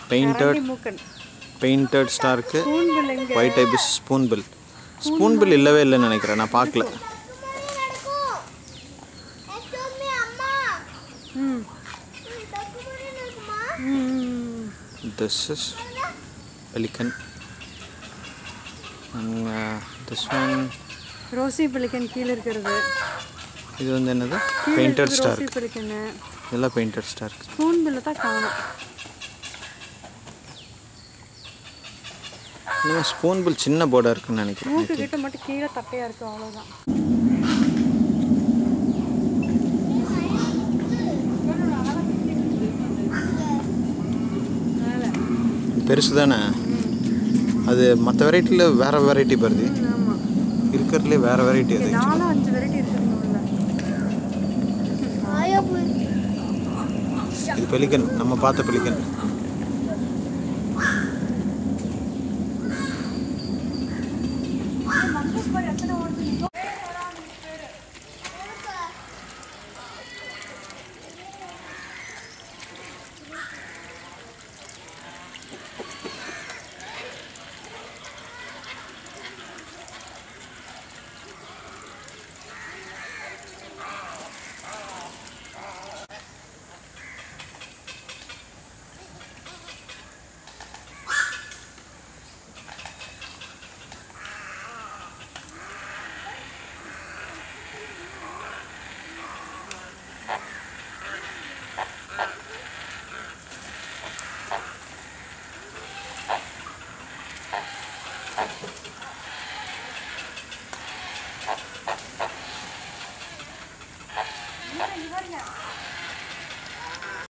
Painted கரண்டி மூக்கன் painted ஸ்டாருக்கு ஸ்பூன் பில் எங்க white ibis spoonbill spoonbill இல்லவே இல்லைன்னு நினைக்கிறேன் நான் பார்க்கல ம் ம் this is pelican this one rosy pelican கீழே இருக்கிறது இது வந்து என்னது கீழே பெயிண்டட் இருக்கிறது ஸ்டார் ரோசி பிளிக்கன்னு இதெல்லாம் பெயிண்டட் ஸ்டார் ஸ்பூன் பில்லை தான் காணும் இன்னும் ஸ்பூன் பில் சின்ன போர்டாக இருக்குன்னு நினைக்கிறேன் I மூக்கு think. கிட்ட மட்டும் கீழே தட்டையா இருக்கு அவ்வளோதான் பெருசு தானே அது மற்ற வெரைட்டியில் வேறு வெரைட்டி வருது ஆமாம் இருக்கிறதுலே வேறு வெரைட்டி அது நாலும் அஞ்சு வெரைட்டி இருக்குதுங்க உள்ள இது பெலிக்கன் நம்ம பார்த்த பெலிக்கன்